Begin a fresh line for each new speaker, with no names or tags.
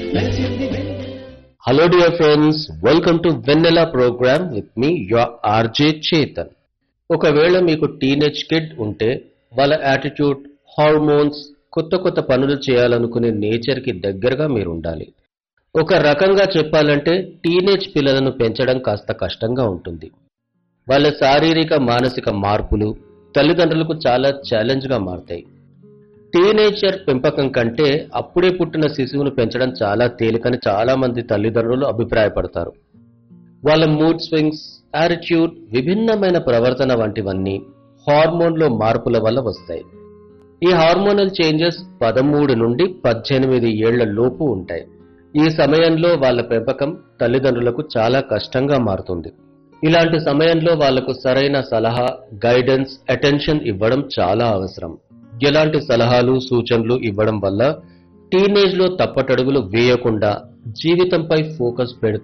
Hello dear friends, welcome to Vanilla program with me, your RJ Chetan. ఒకవేళ మీకు teenage kid ఉంటే వాళ్ళ attitude hormones కొత్త కొత్త పనులు చేయాలనుకునే నేచర్ కి దగ్గరగా మీరు ఉండాలి ఒక రకంగా చెప్పాలంటే టీనేజ్ పిల్లలను పెంచడం కాస్త కష్టంగా ఉంటుంది వాళ్ళ శారీరక మానసిక మార్పులు తల్లిదండ్రులకు చాలా ఛాలెంజ్ గా మారతాయి టీనేజర్ పెంపకం కంటే అప్పుడే పుట్టిన శిశువును పెంచడం చాలా తేలికని చాలా మంది తల్లిదండ్రులు అభిప్రాయపడతారు వాళ్ళ మూడ్ స్వింగ్స్ యాటిట్యూడ్ విభిన్నమైన ప్రవర్తన వంటివన్నీ హార్మోన్లో మార్పుల వల్ల వస్తాయి ఈ హార్మోనల్ చేంజెస్ పదమూడు నుండి పద్దెనిమిది ఏళ్ల లోపు ఉంటాయి ఈ సమయంలో వాళ్ళ పెంపకం తల్లిదండ్రులకు చాలా కష్టంగా మారుతుంది ఇలాంటి సమయంలో వాళ్లకు సరైన సలహా గైడెన్స్ అటెన్షన్ ఇవ్వడం చాలా అవసరం ఎలాంటి సలహాలు సూచనలు ఇవ్వడం వల్ల టీనేజ్ లో తప్పటడుగులు వేయకుండా జీవితంపై ఫోకస్ పెడుతూ